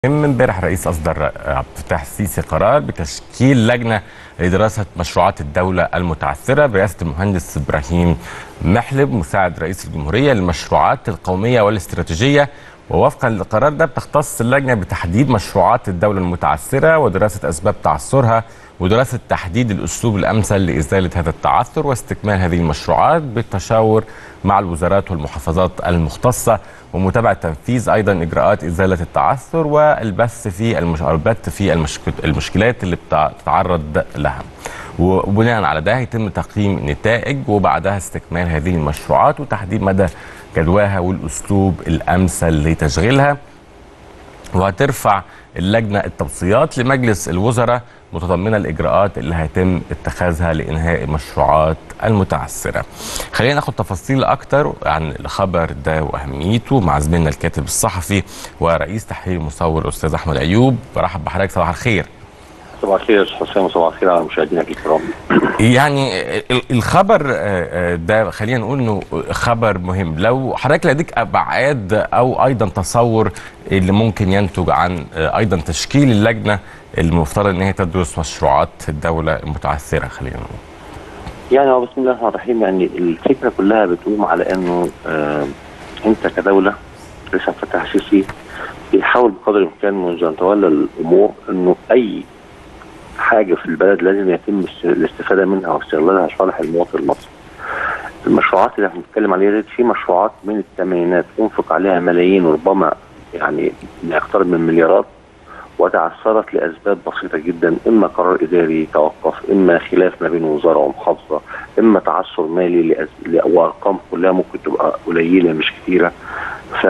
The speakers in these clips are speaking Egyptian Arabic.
من امبارح رئيس اصدر عبد الفتاح السيسي قرار بتشكيل لجنه لدراسه مشروعات الدوله المتعثره برئاسه المهندس ابراهيم محلب مساعد رئيس الجمهوريه للمشروعات القوميه والاستراتيجيه ووفقا للقرار ده بتختص اللجنه بتحديد مشروعات الدوله المتعثره ودراسه اسباب تعثرها ودراسه تحديد الاسلوب الامثل لازاله هذا التعثر واستكمال هذه المشروعات بالتشاور مع الوزارات والمحافظات المختصه ومتابعه تنفيذ ايضا اجراءات ازاله التعثر والبث في المش... البث في المشك... المشكلات اللي بتتعرض لها. وبناء على ده هيتم تقييم نتائج وبعدها استكمال هذه المشروعات وتحديد مدى جدواها والاسلوب الامثل لتشغيلها. وهترفع اللجنه التوصيات لمجلس الوزراء متضمنه الاجراءات اللي هيتم اتخاذها لانهاء المشروعات المتعثره. خلينا ناخد تفاصيل اكتر عن الخبر ده واهميته مع زميلنا الكاتب الصحفي ورئيس تحرير مصور الاستاذ احمد ايوب برحب بحضرتك صباح الخير. صباح الخير يا استاذ حسام وصباح الخير على مشاهدينا الكرام. يعني الخبر ده خلينا نقول انه خبر مهم لو حضرتك لديك ابعاد او ايضا تصور اللي ممكن ينتج عن ايضا تشكيل اللجنه المفترض ان هي تدرس مشروعات الدوله المتعثره خلينا نقول. يعني هو بسم الله الرحمن الرحيم يعني الفكره كلها بتقوم على انه آه انت كدوله رئيس عبد الفتاح السيسي بيحاول بقدر الامكان منذ ان تولى الامور انه اي حاجه في البلد لازم يتم الاستفاده منها واستغلالها لصالح المواطن المصري. المشروعات اللي احنا بنتكلم عليها دي في مشروعات من الثمانينات انفق عليها ملايين وربما يعني يقترب من مليارات وتعثرت لاسباب بسيطه جدا اما قرار اداري توقف اما خلاف ما بين وزاره ومحافظه اما تعثر مالي لأز... وارقام كلها ممكن تبقى قليله مش كثيره ف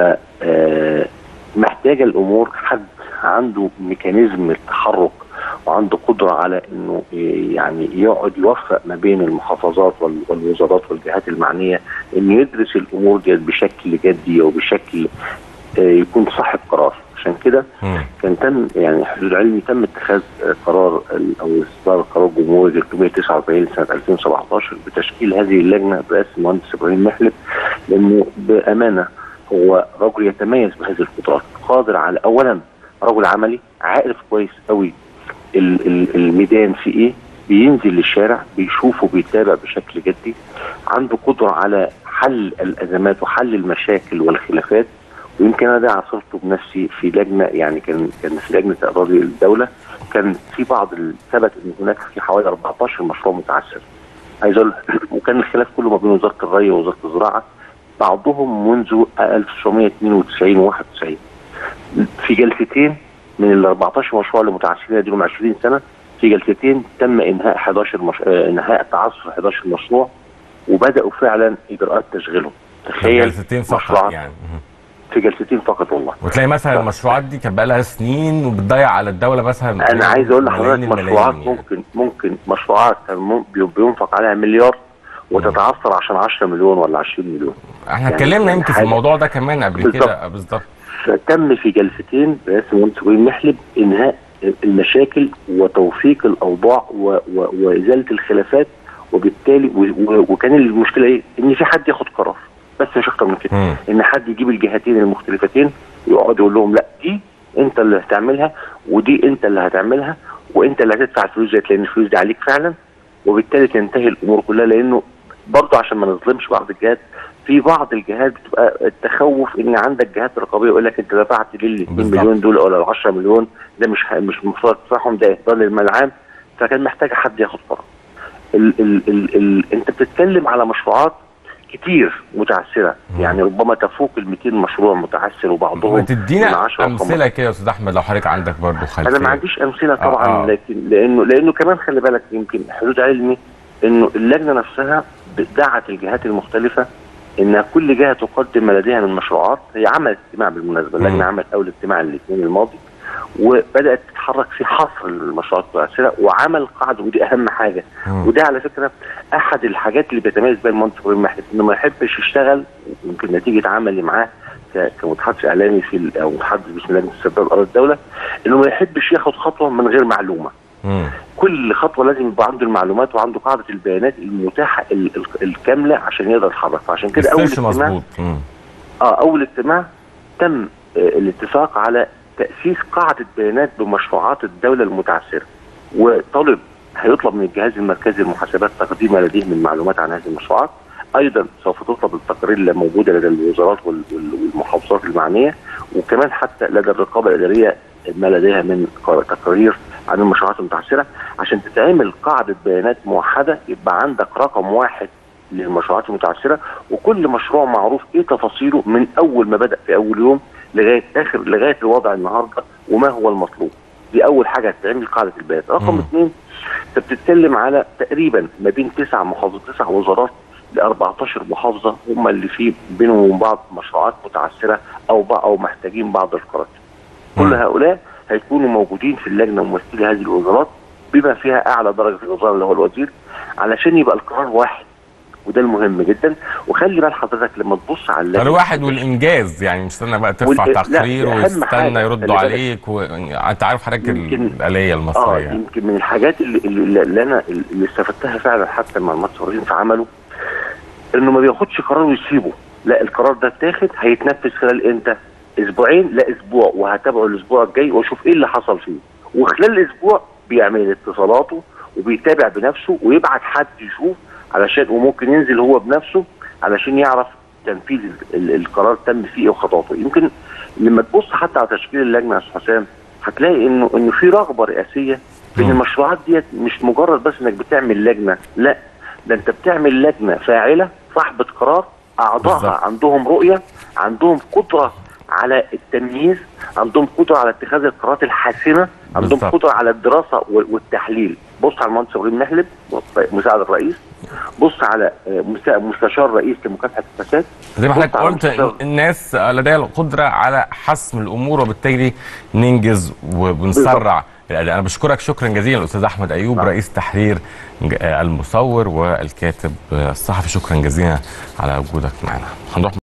محتاجه الامور حد عنده ميكانيزم التحرك وعنده قدره على انه يعني يقعد يوفق ما بين المحافظات والوزارات والجهات المعنيه انه يدرس الامور ديت بشكل جدي وبشكل يكون صاحب قرار عشان كده كان تم يعني حدود علمي تم اتخاذ قرار او اصدار قرار جمهوري 349 سنه 2017 بتشكيل هذه اللجنه برئاسه المهندس ابراهيم محلب لانه بامانه هو رجل يتميز بهذه القدرات قادر على اولا رجل عملي عارف كويس قوي الميدان في ايه بينزل للشارع بيشوف وبيتابع بشكل جدي عنده قدره على حل الازمات وحل المشاكل والخلافات ويمكن انا ده عاصرته بنفسي في لجنه يعني كان كان في لجنه اراضي الدوله كان في بعض ثبت ان هناك في حوالي 14 مشروع متعثر عايز اقول وكان الخلاف كله ما بين وزاره الري ووزاره الزراعه بعضهم منذ 1992 و 91 في جلستين من ال 14 مشروع اللي متعثرين دول 20 سنه في جلستين تم انهاء 11 مش... انهاء تعثر 11 مشروع وبداوا فعلا اجراءات تشغيلهم تخيل جلستين فقط يعني في جلستين فقط والله وتلاقي مثلا المشروعات دي كان بقى لها سنين وبتضيع على الدوله مثلا انا عايز اقول لحضرتك مشروعات يعني. ممكن ممكن مشروعات كان بينفق عليها مليار وتتعثر عشان 10 مليون ولا 20 مليون احنا اتكلمنا يعني يمكن في الموضوع ده كمان قبل كده بالظبط فتم في جلستين رئاسه المهندس ابراهيم محلب انهاء المشاكل وتوفيق الاوضاع و... و... وازاله الخلافات وبالتالي و... وكان المشكله ايه؟ ان في حد ياخد قرار بس مش اكتر من كده مم. ان حد يجيب الجهتين المختلفتين ويقعد يقول لهم لا دي انت اللي هتعملها ودي انت اللي هتعملها وانت اللي هتدفع الفلوس ديت لان الفلوس دي عليك فعلا وبالتالي تنتهي الامور كلها لانه برضه عشان ما نظلمش بعض الجهات في بعض الجهات بتبقى التخوف ان عندك جهات رقابيه يقول لك انت دفعت ليه ال 2 بالظبط. مليون دول ولا ال 10 مليون ده مش مش المفروض تدفعهم ده اهدار للمال العام فكان محتاج حد ياخد قرار. ال ال ال ال انت بتتكلم على مشروعات كتير متعثره مم. يعني ربما تفوق ال 200 مشروع متعثر وبعضهم من وتدينا 10 امثله كده يا استاذ احمد لو حضرتك عندك برضه خلفيه انا ما عنديش امثله طبعا آه، آه. لكن لانه لانه كمان خلي بالك يمكن حدود علمي انه اللجنه نفسها دعت الجهات المختلفه ان كل جهه تقدم ما لديها من مشروعات هي عملت اجتماع بالمناسبه مم. اللجنه عملت اول اجتماع الاثنين الماضي وبدات تتحرك في حصر المشروعات المتعثره وعمل قاعده ودي اهم حاجه مم. وده على فكره احد الحاجات اللي بيتميز بها المهندس ابراهيم محلب انه ما يحبش يشتغل يمكن نتيجه عملي معاه ك- كمتحدث اعلامي في ال- او متحدث باسم لجنه استرداد ارض الدوله انه ما يحبش ياخد خطوه من غير معلومه مم. كل خطوه لازم يبقى عنده المعلومات وعنده قاعده البيانات المتاحه ال- ال- الكامله عشان يقدر يتحرك فعشان كده اول السيرش اجتماع مظبوط مم. اه اول اجتماع تم آه، الاتفاق على تاسيس قاعده بيانات بمشروعات الدوله المتعثره وطالب هيطلب من الجهاز المركزي للمحاسبات تقديم ما لديه من معلومات عن هذه المشروعات ايضا سوف تطلب التقارير اللي موجوده لدى الوزارات وال- وال- والمحافظات المعنيه وكمان حتى لدى الرقابه الاداريه ما لديها من قر- تقارير عن المشروعات المتعثره عشان تتعمل قاعده بيانات موحده يبقى عندك رقم واحد للمشروعات المتعثره وكل مشروع معروف ايه تفاصيله من اول ما بدا في اول يوم لغايه اخر لغايه الوضع النهارده وما هو المطلوب دي اول حاجه هتتعمل قاعده البيانات رقم مم. اثنين انت بتتكلم على تقريبا ما بين تسع محافظات تسع وزارات ل 14 محافظه هم اللي في بينهم وبين بعض مشروعات متعثره او بع- او محتاجين بعض القرارات. كل مم. هؤلاء هيكونوا موجودين في اللجنه ممثلي هذه الوزارات بما فيها اعلى درجه في الوزاره اللي هو الوزير علشان يبقى القرار واحد وده المهم جدا وخلي بال حضرتك لما تبص على اللجنه الواحد والانجاز يعني مش استنى بقى ترفع وال- لا، تقرير أهم ويستنى حاجة، خلي يردوا بالك. عليك و... انت عارف حضرتك يمكن- الآلية اه المصرية يمكن من الحاجات اللي, اللي, اللي انا اللي استفدتها فعلا حتى مع المصريين في عمله انه ما بياخدش قرار ويسيبه لا القرار ده اتاخد هيتنفذ خلال امتى؟ اسبوعين لا اسبوع وهتابعه الاسبوع الجاي واشوف ايه اللي حصل فيه وخلال الاسبوع بيعمل اتصالاته وبيتابع بنفسه ويبعت حد يشوف علشان وممكن ينزل هو بنفسه علشان يعرف تنفيذ ال- القرار تم فيه ايه وخطواته يمكن لما تبص حتى على تشكيل اللجنه يا استاذ حسام هتلاقي انه انه في رغبه رئاسيه في ان مم. المشروعات ديت مش مجرد بس انك بتعمل لجنه لا ده انت بتعمل لجنه فاعله صاحبه قرار اعضائها بالظبط. عندهم رؤيه عندهم قدره على التمييز عندهم قدره على اتخاذ القرارات الحاسمه عندهم بالظبط. قدره على الدراسه وال- والتحليل بص على المهندس ابراهيم محلب مساعد الرئيس بص على آه، مسا- مستشار رئيس لمكافحه الفساد زي ما حضرتك بص على قلت مستوى- الناس لديها القدرة على حسم الأمور وبالتالي ننجز ونسرع الأداء أنا بشكرك شكرا جزيلا الأستاذ أحمد أيوب نعم. رئيس تحرير ج- المصور والكاتب الصحفي شكرا جزيلا على وجودك معنا هنروح